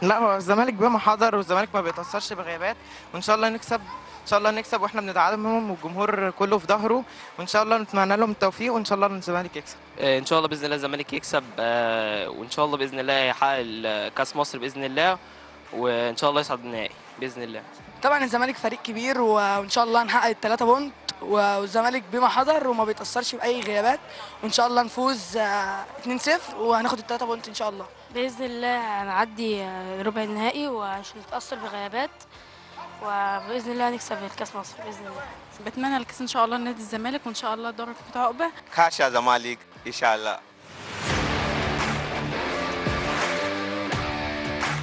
لا هو الزمالك بما حضر والزمالك ما بيتاثرش بغيابات وان شاء الله نكسب ان شاء الله نكسب واحنا بندعمهم والجمهور كله في ظهره وان شاء الله نتمنى لهم التوفيق وان شاء الله الزمالك يكسب آه، ان شاء الله باذن الله الزمالك يكسب آه، وان شاء الله باذن الله يحقق ال- كاس مصر باذن الله وان شاء الله يصعد النهائي باذن الله طبعا الزمالك فريق كبير و- وان شاء الله نحقق الثلاثه بونت و- والزمالك بما حضر وما بيتاثرش باي غيابات وان شاء الله نفوز آه، 2-0 وهناخد الثلاثه بونت ان شاء الله بإذن الله هنعدي ربع النهائي ومش هنتأثر بغيابات وبإذن الله هنكسب الكاس مصر بإذن الله بتمنى الكاس ان شاء الله لنادي الزمالك وان شاء الله دوري فتح عقبه كاشا زمالك ان شاء الله